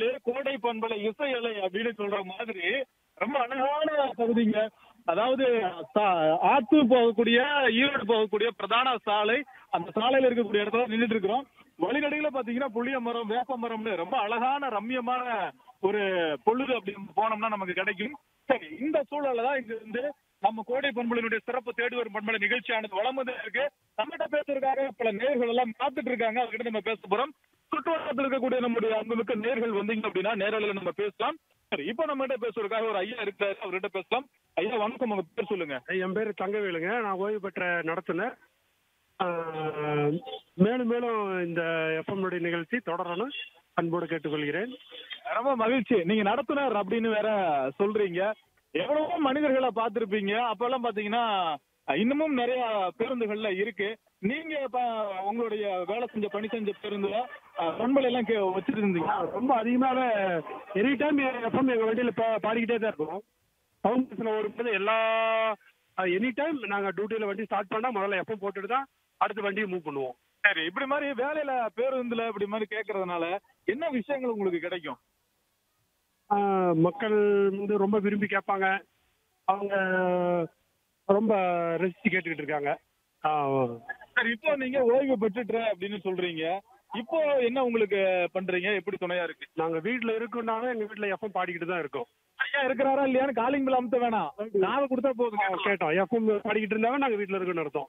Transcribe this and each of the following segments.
கோயில் கோடை பண்பலை இசை அலை அப்படின்னு சொல்ற மாதிரி ரொம்ப அழகான பகுதிங்க அதாவது சா- ஆத்தூர் போகக்கூடிய ஈரோடு போகக்கூடிய பிரதான சாலை அந்த சாலையில இருக்கக்கூடிய இடத்துல நின்றுட்டு இருக்கிறோம் வழிநடையில பாத்தீங்கன்னா புளிய மரம் வேப்ப மரம்னு ரொம்ப அழகான ரம்யமான ஒரு பொழுது அப்படி நம்ம போனோம்னா நமக்கு கிடைக்கும் சரி இந்த சூழல்ல தான் இங்க வந்து நம்ம கோடை பண்பலினுடைய சிறப்பு தேடி வரும் பண்பலை நிகழ்ச்சியானது வளம் வந்து இருக்கு நம்மகிட்ட பேசுறதுக்காக பல நேர்கள் எல்லாம் காத்துட்டு இருக்காங்க அவர்கிட்ட நம்ம பேச போறோம் சுற்றுவட்டத்தில் இருக்கக்கூடிய நம்முடைய அன்புமிக்க நேர்கள் வந்தீங்க அப்படின்னா நேரலையில நம்ம பேசலாம் சரி இப்போ நம்ம கிட்ட பேசுறதுக்காக ஒரு ஐயா இருக்காரு அவர்கிட்ட பேசலாம் ஐயா வணக்கம் உங்க பேர் சொல்லுங்க என் பேர் தங்கவேலுங்க நான் ஓய்வு பெற்ற நடத்துனர் ஆஹ், மேலும் மேலும் இந்த எஃப்எம் நிகழ்ச்சி தொடரணும் அன்போடு கேட்டுக்கொள்கிறேன் ரொம்ப மகிழ்ச்சி நீங்க நடத்துனர் அப்படின்னு வேற சொல்றீங்க எவ்வளவோ மனிதர்களை பார்த்திருப்பீங்க அப்பெல்லாம் பாத்தீங்கன்னா இன்னமும் நிறைய பேருந்துகள்ல இருக்கு நீங்க இப்ப உங்களுடைய வேலை செஞ்ச பணி செஞ்ச பேருந்துல அஹ், பண்பலை எல்லாம் கே- வச்சிட்டு இருந்தீங்க ரொம்ப அதிகமாக எனி டைம் எஃப்எம் எங்கள் வண்டியில் பா பாடிக்கிட்டே தான் இருக்கோம் டவுன் பஸ்ஸில் வரும்போது எல்லா எனி டைம் நாங்கள் டியூட்டியில் வண்டி ஸ்டார்ட் பண்ணால் முதல்ல எஃப்எம் போட்டுட்டு தான் அடுத்த வண்டியை மூவ் பண்ணுவோம் சரி இப்படி மாதிரி வேலையில பேருந்துல இப்படி மாதிரி கேக்குறதுனால என்ன விஷயங்கள் உங்களுக்கு கிடைக்கும் ஆஹ், மக்கள் வந்து ரொம்ப விரும்பி கேட்பாங்க அவங்க ரொம்ப ரசித்து கேட்டுக்கிட்டு இருக்காங்க ஆஹ், சரி இப்போ நீங்க ஓய்வு பெற்றுட்டு அப்படின்னு சொல்றீங்க இப்போ என்ன உங்களுக்கு பண்றீங்க எப்படி துணையா இருக்கு நாங்க வீட்ல இருக்கோம்னாவே எங்க வீட்ல எஃப்எம் பாடிக்கிட்டு தான் இருக்கோம் ஐயா இருக்கிறாரா இல்லையான்னு காலிங் பில் அமுத்த வேணாம் நாம கொடுத்தா போதும் ஆ, கேட்டோம் எஃப்எம் பாடிக்கிட்டு இருந்தாவே நாங்க வீட்ல இருக்கோம்னு அர்த்தம்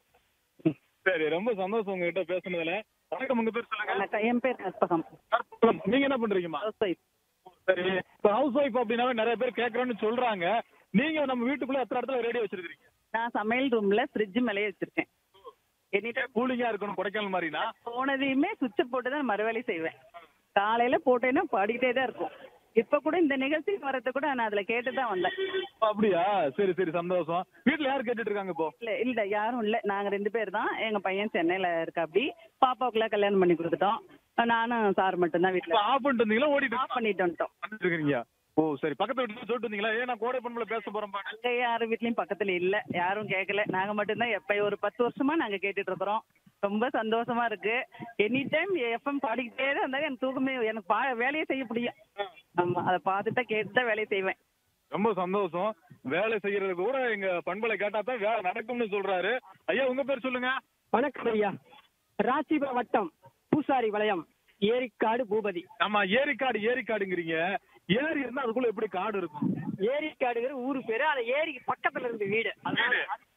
சரி ரொம்ப சந்தோஷம் உங்ககிட்ட பேசுனதுல வணக்கம் உங்க பேர் சொல்லுங்க வணக்கம் என் பேர் கற்பகம் கற்பகம். நீங்க என்ன பண்றீங்கம்மா ஹவுஸ் ஒய்ஃப் சரி இப்போ ஹவுஸ் ஒய்ஃப் அப்படின்னாவே நிறைய பேர் கேட்கறேன்னு சொல்றாங்க நீங்க நம்ம வீட்டுக்குள்ள எத்தனை இடத்துல ரேடியோ வச்சிருக்கீங்க நான் சமையல் ரூம்ல ஃப்ரிட்ஜ் மேலே வச்சிருக்கேன் எனி டைம் கூலிங்கா இருக்கணும் கொடைக்கானல் மாதிரினா போனதையுமே சுவிட்சை போட்டு தான் மறுவேலை செய்வேன் காலையில போட்டேன்னா பாடிக்கிட்டே தான் இருக்கும் இப்ப கூட இந்த நிகழ்ச்சிக்கு வர்றது கூட நான் அதுல கேட்டு தான் வந்தேன் அப்படியா சரி சரி சந்தோஷம் வீட்டுல யார் கேட்டுட்டு இருக்காங்க இப்போ இல்ல இல்ல யாரும் இல்ல நாங்க ரெண்டு பேர் தான் எங்க பையன் சென்னையில இருக்கா அப்படி பாப்பாவுக்குலாம் கல்யாணம் பண்ணி கொடுத்துட்டோம் நானும் சார் மட்டும்தான் இப்போ வீட்டுல ஆஃப் பண்ணிட்டு இருந்தீங்களா ஓடிட்டு ஆஃப் பண்ணிட்டு வந்துட்டோம் வந்துட்டு இருக்கீங்க ஓ சரி பக்கத்து வீட்டுல சொல்லிட்டு வந்தீங்களா ஏன் நான் கோடை பண்புல பேச போறேன் பாட்டு அங்க யாரும் வீட்லயும் பக்கத்துல இல்ல யாரும் கேட்கல நாங்க மட்டும்தான் எப்ப ஒரு பத்து வருஷமா நாங்க கேட்டுட்டு இருக்கிறோம் ரொம்ப சந்தோஷமா இருக்கு எனி டைம் எஃப்எம் பாடிக்கிட்டே தான் இருந்தா எனக்கு தூக்கமே எனக்கு பா வேலையை செய்ய முடியும் ஆமா அதை பார்த்துட்டா கேட்டு தான் வேலையை செய்வேன் ரொம்ப சந்தோஷம் வேலை செய்யறது கூட எங்க பண்பலை கேட்டா தான் வேலை நடக்கும்னு சொல்றாரு ஐயா உங்க பேர் சொல்லுங்க வணக்கம் ஐயா ராசிபுரம் வட்டம் பூசாரி வளையம் ஏரிக்காடு பூபதி ஆமா ஏரிக்காடு ஏரிக்காடுங்கிறீங்க ஏரி இருந்தா அதுக்குள்ள எப்படி காடு இருக்கும் ஏரிக்காடுங்கிற ஊரு பேரு அந்த ஏரிக்கு பக்கத்துல இருந்து வீடு அதனால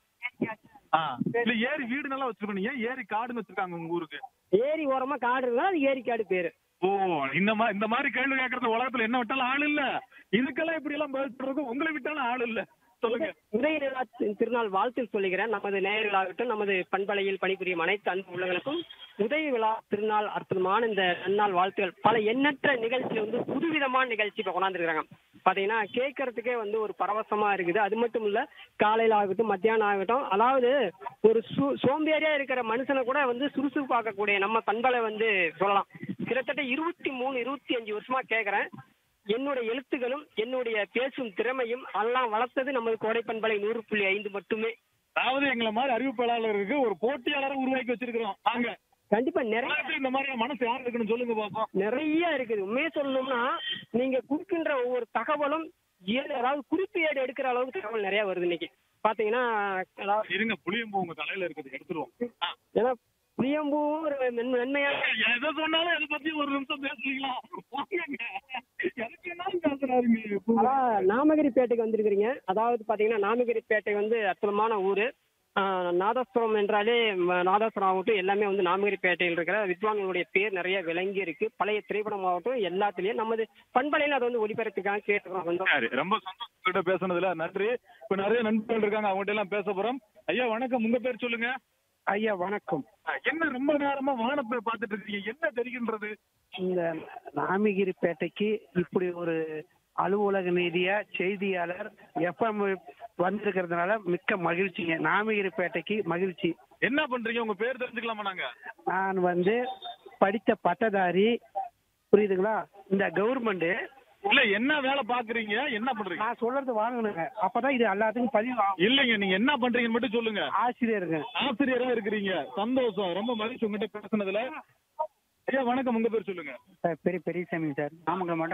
ஆ, இல்ல ஏரி வீடு நல்லா வச்சிருக்கீங்க ஏன் ஏரி காடுன்னு வச்சிருக்காங்க உங்க ஊருக்கு ஏரி ஓரமா காடு இருந்தா அது ஏரிக்காடு பேரு ஓ இந்த மாதிரி இந்த மாதிரி கேள்வி கேட்கறது உலகத்துல என்ன விட்டாலும் ஆள் இல்ல இதுக்கெல்லாம் இப்படி எல்லாம் பதில் சொல்றதுக்கு உங்களை விட்டாலும் ஆள் இல்ல சொல்லுங்க உதய நிலா திருநாள் வாழ்த்து சொல்லுகிறேன் நமது நேயர்களாகட்டும் நமது பண்பலையில் பணிபுரியும் அனைத்து அன்பு உள்ளங்களுக்கும் உதய விழா திருநாள் அற்புதமான இந்த நன்னாள் வாழ்த்துகள் பல எண்ணற்ற நிகழ்ச்சி வந்து புதுவிதமான நிகழ்ச்சி இப்போ கொண்டாந்துருக்காங்க பாத்தீங்கன்னா கேட்கறதுக்கே வந்து ஒரு பரவசமா இருக்குது அது மட்டும் இல்ல காலையில ஆகட்டும் மத்தியானம் ஆகட்டும் அதாவது ஒரு சு சோம்பேறியா இருக்கிற மனுஷனை கூட வந்து சுறுசுறுப்பாக்கக்கூடிய நம்ம பண்பலை வந்து சொல்லலாம் கிட்டத்தட்ட இருபத்தி மூணு இருபத்தி அஞ்சு வருஷமா கேட்கறேன் என்னுடைய எழுத்துகளும் என்னுடைய பேசும் திறமையும் எல்லாம் வளர்த்தது நமது கோடை பண்பலை நூறு புள்ளி ஐந்து மட்டுமே அதாவது எங்களை மாதிரி அறிவிப்பாளருக்கு ஒரு போட்டியாளரை உருவாக்கி வச்சிருக்கிறோம் வாங்க கண்டிப்பா நிறைய உலகத்துல இந்த மாதிரி மனசு யார் இருக்குன்னு சொல்லுங்க பாப்போம் நிறைய இருக்குது உண்மையை சொல்லணும்னா நீங்க கொடுக்கின்ற ஒவ்வொரு தகவலும் ஏழு அதாவது குறிப்பு ஏடு எடுக்கிற அளவுக்கு தகவல் நிறைய வருது இன்னைக்கு பாத்தீங்கன்னா அதாவது இருங்க புளியம்பூ உங்க தலையில இருக்குது எடுத்துருவோம் ஆ. ஏன்னா புளியம்பூவும் ஒரு மென்- மென்மையான எதை சொன்னாலும் எதை பத்தி ஒரு நிமிஷம் பேசுவீங்களா வாங்கங்க. எனக்கு என்ன பேசுறாருங்க இப்போ? அதான் நாமகிரிப்பேட்டைக்கு வந்திருக்கிறீங்க அதாவது பாத்தீங்கன்னா நாமகிரிப்பேட்டை வந்து அற்புதமான ஊரு ஆஹ் நாதஸ்வரம் என்றாலே ம- நாதஸ்வரம் ஆகட்டும் எல்லாமே வந்து நாமகிரிப்பேட்டையில் இருக்கிற வித்வான்களுடைய பேர் நிறைய விளங்கி இருக்கு பழைய திரைப்படம் ஆகட்டும் எல்லாத்துலயும் நமது பண்பலையில் அதை வந்து ஒளிபரப்புக்காக கேட்டுக்கிறோம் வந்து சரி ரொம்ப சந்தோஷம் உங்ககிட்ட பேசுனதுல நன்றி இப்ப நிறைய நண்பர்கள் இருக்காங்க அவங்ககிட்ட எல்லாம் பேச போறோம் ஐயா வணக்கம் உங்க பேர் சொல்லுங்க ஐயா வணக்கம் என்ன ரொம்ப நேரமா வானத்தை பார்த்துட்டு இருக்கீங்க என்ன தெரிகின்றது இந்த நாமிகிரிப்பேட்டைக்கு இப்படி ஒரு அலுவலக நீதியா செய்தியாளர் எஃப்எம் வந்திருக்கிறதுனால மிக்க மகிழ்ச்சிங்க நாமிகிரிப்பேட்டைக்கு மகிழ்ச்சி என்ன பண்றீங்க உங்க பேர் தெரிஞ்சுக்கலாமா நாங்க நான் வந்து படித்த பட்டதாரி புரியுதுங்களா இந்த கவர்மெண்ட் இல்ல என்ன வேலை பாக்குறீங்க என்ன பண்றீங்க நான் சொல்றது வாங்கணுங்க அப்பதான் இது எல்லாத்துக்கும் பதிவு ஆகும். இல்லைங்க நீங்க என்ன பண்றீங்கன்னு மட்டும் சொல்லுங்க ஆசிரியருங்க ஆசிரியரா இருக்கிறீங்க சந்தோஷம் ரொம்ப மகிழ்ச்சி உங்ககிட்ட பேசுனதுல ஐயா வணக்கம் உங்க பேர் சொல்லுங்க சார் பெரிய பெரியசாமி சார் நாமக்கல் மாவட்டம்